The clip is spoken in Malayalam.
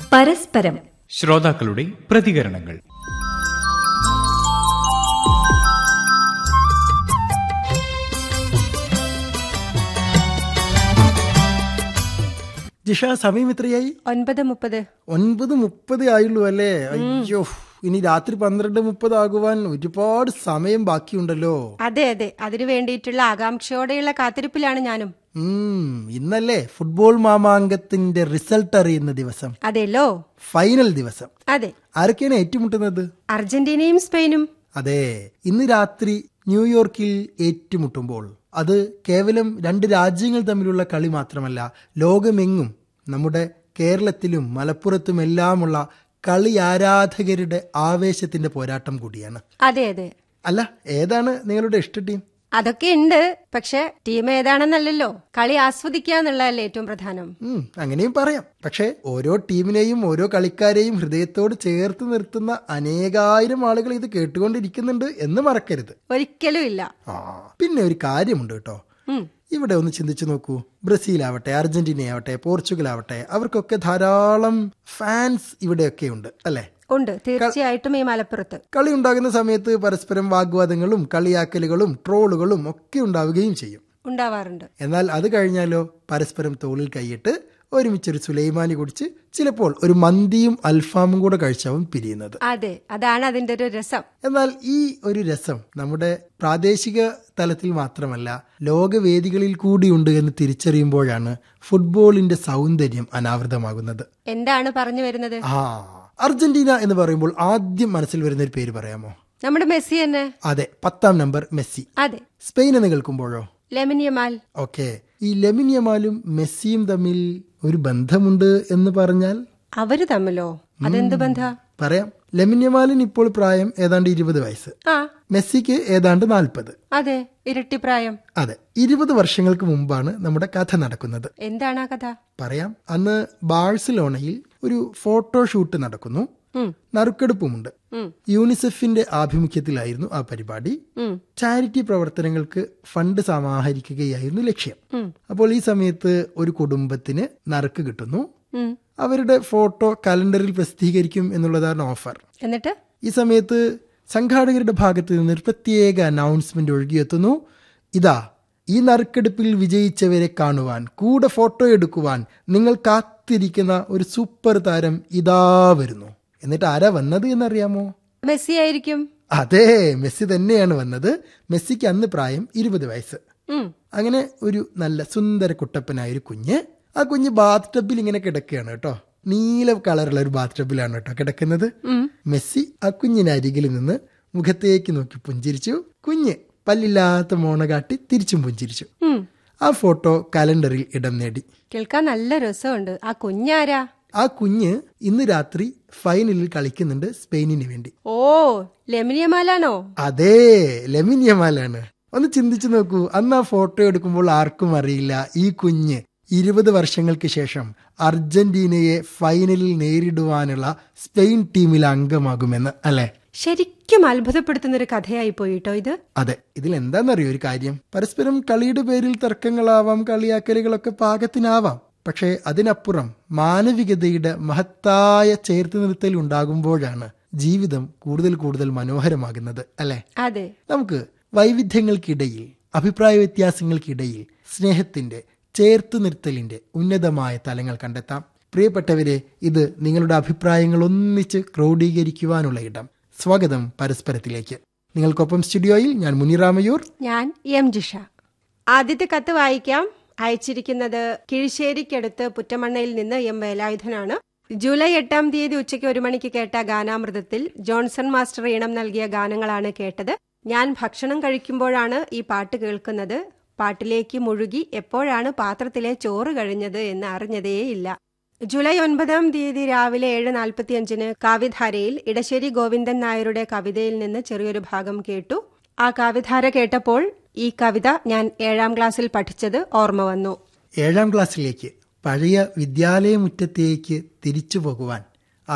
പരസ്പരം ശ്രോതാക്കളുടെ പ്രതികരണങ്ങൾ ജിഷ സമയം എത്രയായി ഒൻപത് മുപ്പത് ഒൻപത് മുപ്പത് ആയുള്ളൂ അല്ലേ അയ്യോ ഇനി രാത്രി പന്ത്രണ്ട് മുപ്പത് ആകുവാൻ ഒരുപാട് സമയം ബാക്കിയുണ്ടല്ലോ അതെ അതെ അതിനു വേണ്ടിയിട്ടുള്ള ആകാംക്ഷയോടെയുള്ള കാത്തിരിപ്പിലാണ് ഞാനും ഉം ഇന്നല്ലേ ഫുട്ബോൾ മാമാങ്കത്തിന്റെ റിസൾട്ട് അറിയുന്ന ദിവസം അതെല്ലോ ഫൈനൽ ദിവസം അതെ ആരൊക്കെയാണ് ഏറ്റുമുട്ടുന്നത് അർജന്റീനയും സ്പെയിനും അതെ ഇന്ന് രാത്രി ന്യൂയോർക്കിൽ ഏറ്റുമുട്ടുമ്പോൾ അത് കേവലം രണ്ട് രാജ്യങ്ങൾ തമ്മിലുള്ള കളി മാത്രമല്ല ലോകമെങ്ങും നമ്മുടെ കേരളത്തിലും മലപ്പുറത്തും എല്ലാമുള്ള കളി ആരാധകരുടെ ആവേശത്തിന്റെ പോരാട്ടം കൂടിയാണ് അതെ അതെ അല്ല ഏതാണ് നിങ്ങളുടെ ഇഷ്ട ടീം അതൊക്കെ ഉണ്ട് പക്ഷെ ടീം ഏതാണെന്നല്ലല്ലോ കളി ആസ്വദിക്കുക എന്നുള്ളതല്ലേ ഏറ്റവും പ്രധാനം ഉം, അങ്ങനെയും പറയാം പക്ഷേ ഓരോ ടീമിനെയും ഓരോ കളിക്കാരെയും ഹൃദയത്തോട് ചേർത്ത് നിർത്തുന്ന അനേകായിരം ആളുകൾ ഇത് കേട്ടുകൊണ്ടിരിക്കുന്നുണ്ട് എന്ന് മറക്കരുത് ഒരിക്കലും ഇല്ല ആ പിന്നെ ഒരു കാര്യമുണ്ട് കേട്ടോ ഉം. ഇവിടെ ഒന്ന് ചിന്തിച്ചു നോക്കൂ ബ്രസീൽ ആവട്ടെ അർജന്റീന ആവട്ടെ പോർച്ചുഗൽ ആവട്ടെ അവർക്കൊക്കെ ധാരാളം ഫാൻസ് ഇവിടെയൊക്കെ ഉണ്ട് അല്ലെ ഉണ്ട് തീർച്ചയായിട്ടും ഈ മലപ്പുറത്ത് കളി ഉണ്ടാകുന്ന സമയത്ത് പരസ്പരം വാഗ്വാദങ്ങളും കളിയാക്കലുകളും ട്രോളുകളും ഒക്കെ ഉണ്ടാവുകയും ചെയ്യും ഉണ്ടാവാറുണ്ട് എന്നാൽ അത് കഴിഞ്ഞാലോ പരസ്പരം തോളിൽ കൈയിട്ട് ഒരുമിച്ചൊരു സുലൈമാനി കുടിച്ച് ചിലപ്പോൾ ഒരു മന്തിയും അൽഫാമും കൂടെ കഴിച്ചാവും പിരിയുന്നത് അതെ അതാണ് അതിന്റെ ഒരു രസം എന്നാൽ ഈ ഒരു രസം നമ്മുടെ പ്രാദേശിക തലത്തിൽ മാത്രമല്ല ലോകവേദികളിൽ കൂടിയുണ്ട് എന്ന് തിരിച്ചറിയുമ്പോഴാണ് ഫുട്ബോളിന്റെ സൗന്ദര്യം അനാവൃതമാകുന്നത് എന്താണ് പറഞ്ഞു വരുന്നത് ആ അർജന്റീന എന്ന് പറയുമ്പോൾ ആദ്യം മനസ്സിൽ വരുന്ന ഒരു പേര് പറയാമോ നമ്മുടെ മെസ്സി തന്നെ അതെ പത്താം നമ്പർ മെസ്സി അതെ സ്പെയിൻ എന്ന് കേൾക്കുമ്പോഴോ ലെമിനിയമാൽ ഓക്കെ ഈ ലെമിനിയമാലും മെസ്സിയും തമ്മിൽ ഒരു ബന്ധമുണ്ട് എന്ന് പറഞ്ഞാൽ അവര് തമ്മിലോ അതെന്ത് ബന്ധ പറയാം ലെമിനിയമാലിന് ഇപ്പോൾ പ്രായം ഏതാണ്ട് ഇരുപത് വയസ്സ് ആ മെസ്സിക്ക് ഏതാണ്ട് നാൽപ്പത് അതെ ഇരട്ടിപ്രായം അതെ ഇരുപത് വർഷങ്ങൾക്ക് മുമ്പാണ് നമ്മുടെ കഥ നടക്കുന്നത് എന്താണ് ആ കഥ പറയാം അന്ന് ബാഴ്സലോണയിൽ ഒരു ഫോട്ടോഷൂട്ട് നടക്കുന്നു ഉം. നറുക്കെടുപ്പുമുണ്ട് ഉം. യൂണിസെഫിന്റെ ആഭിമുഖ്യത്തിലായിരുന്നു ആ പരിപാടി ഉം. ചാരിറ്റി പ്രവർത്തനങ്ങൾക്ക് ഫണ്ട് സമാഹരിക്കുകയായിരുന്നു ലക്ഷ്യം ഉം. അപ്പോൾ ഈ സമയത്ത് ഒരു കുടുംബത്തിന് നറുക്ക് കിട്ടുന്നു ഉം. അവരുടെ ഫോട്ടോ കലണ്ടറിൽ പ്രസിദ്ധീകരിക്കും എന്നുള്ളതാണ് ഓഫർ എന്നിട്ട് ഈ സമയത്ത് സംഘാടകരുടെ ഭാഗത്ത് നിന്ന് ഒരു പ്രത്യേക അനൗൺസ്മെന്റ് ഒഴുകിയെത്തുന്നു ഇതാ ഈ നറുക്കെടുപ്പിൽ വിജയിച്ചവരെ കാണുവാൻ കൂടെ ഫോട്ടോ എടുക്കുവാൻ നിങ്ങൾ കാത്തിരിക്കുന്ന ഒരു സൂപ്പർ താരം ഇതാ വരുന്നു എന്നിട്ട് ആരാ വന്നത് എന്നറിയാമോ മെസ്സി ആയിരിക്കും അതെ മെസ്സി തന്നെയാണ് വന്നത് മെസ്സിക്ക് അന്ന് പ്രായം ഇരുപത് വയസ്സ് ഉം. അങ്ങനെ ഒരു നല്ല സുന്ദര കുട്ടപ്പനായ ഒരു കുഞ്ഞ് ആ കുഞ്ഞ് ബാത്ത് ടബിൽ ഇങ്ങനെ കിടക്കുകയാണ് കേട്ടോ നീല കളറുള്ള ഒരു ബാത്ത് ടബിലാണ് കേട്ടോ കിടക്കുന്നത് മെസ്സി ആ കുഞ്ഞിന് അരികിൽ നിന്ന് മുഖത്തേക്ക് നോക്കി പുഞ്ചിരിച്ചു കുഞ്ഞ് പല്ലില്ലാത്ത മോണ കാട്ടി തിരിച്ചും പുഞ്ചിരിച്ചു ഉം. ആ ഫോട്ടോ കലണ്ടറിൽ ഇടം നേടി കേൾക്കാൻ നല്ല രസമുണ്ട് ആ കുഞ്ഞാരാ ആ കുഞ്ഞ് ഇന്ന് രാത്രി ഫൈനലിൽ കളിക്കുന്നുണ്ട് സ്പെയിനിന് വേണ്ടി ഓ ലെമിനിയമാലാണോ അതെ ലെമിനിയമാലാണ് ഒന്ന് ചിന്തിച്ചു നോക്കൂ അന്ന് ആ ഫോട്ടോ എടുക്കുമ്പോൾ ആർക്കും അറിയില്ല ഈ കുഞ്ഞ് ഇരുപത് വർഷങ്ങൾക്ക് ശേഷം അർജന്റീനയെ ഫൈനലിൽ നേരിടുവാനുള്ള സ്പെയിൻ ടീമിൽ അംഗമാകുമെന്ന് അല്ലെ ശരിക്കും അത്ഭുതപ്പെടുത്തുന്ന ഒരു കഥയായി പോയിട്ടോ ഇത് അതെ ഇതിൽ എന്താണെന്നറിയോ ഒരു കാര്യം പരസ്പരം കളിയുടെ പേരിൽ തർക്കങ്ങളാവാം കളിയാക്കലുകളൊക്കെ പാകത്തിനാവാം പക്ഷേ അതിനപ്പുറം മാനവികതയുടെ മഹത്തായ ചേർത്ത് നിർത്തൽ ഉണ്ടാകുമ്പോഴാണ് ജീവിതം കൂടുതൽ കൂടുതൽ മനോഹരമാകുന്നത് അല്ലെ അതെ നമുക്ക് വൈവിധ്യങ്ങൾക്കിടയിൽ അഭിപ്രായ വ്യത്യാസങ്ങൾക്കിടയിൽ സ്നേഹത്തിന്റെ ചേർത്ത് നിർത്തലിന്റെ ഉന്നതമായ തലങ്ങൾ കണ്ടെത്താം പ്രിയപ്പെട്ടവരെ ഇത് നിങ്ങളുടെ അഭിപ്രായങ്ങൾ ഒന്നിച്ച് ക്രോഡീകരിക്കുവാനുള്ള ഇടം സ്വാഗതം പരസ്പരത്തിലേക്ക് നിങ്ങൾക്കൊപ്പം സ്റ്റുഡിയോയിൽ ഞാൻ മുനിറാമയൂർ ഞാൻ എം ജിഷ ആദ്യത്തെ കത്ത് വായിക്കാം അയച്ചിരിക്കുന്നത് കിഴിശ്ശേരിക്കടുത്ത് പുറ്റമണ്ണയിൽ നിന്ന് എം വേലായുധനാണ് ജൂലൈ എട്ടാം തീയതി ഉച്ചയ്ക്ക് ഒരു മണിക്ക് കേട്ട ഗാനാമൃതത്തിൽ ജോൺസൺ മാസ്റ്റർ ഈണം നൽകിയ ഗാനങ്ങളാണ് കേട്ടത് ഞാൻ ഭക്ഷണം കഴിക്കുമ്പോഴാണ് ഈ പാട്ട് കേൾക്കുന്നത് പാട്ടിലേക്ക് മുഴുകി എപ്പോഴാണ് പാത്രത്തിലെ ചോറ് കഴിഞ്ഞത് എന്ന് അറിഞ്ഞതേയില്ല ജൂലൈ ഒൻപതാം തീയതി രാവിലെ ഏഴ് നാൽപ്പത്തിയഞ്ചിന് കാവ്യധാരയിൽ ഇടശ്ശേരി ഗോവിന്ദൻ നായരുടെ കവിതയിൽ നിന്ന് ചെറിയൊരു ഭാഗം കേട്ടു ആ കാവ്യധാര കേട്ടപ്പോൾ ഈ കവിത ഞാൻ ഏഴാം ക്ലാസ്സിൽ പഠിച്ചത് ഓർമ്മ വന്നു ഏഴാം ക്ലാസ്സിലേക്ക് പഴയ വിദ്യാലയമുറ്റത്തേക്ക് തിരിച്ചു പോകുവാൻ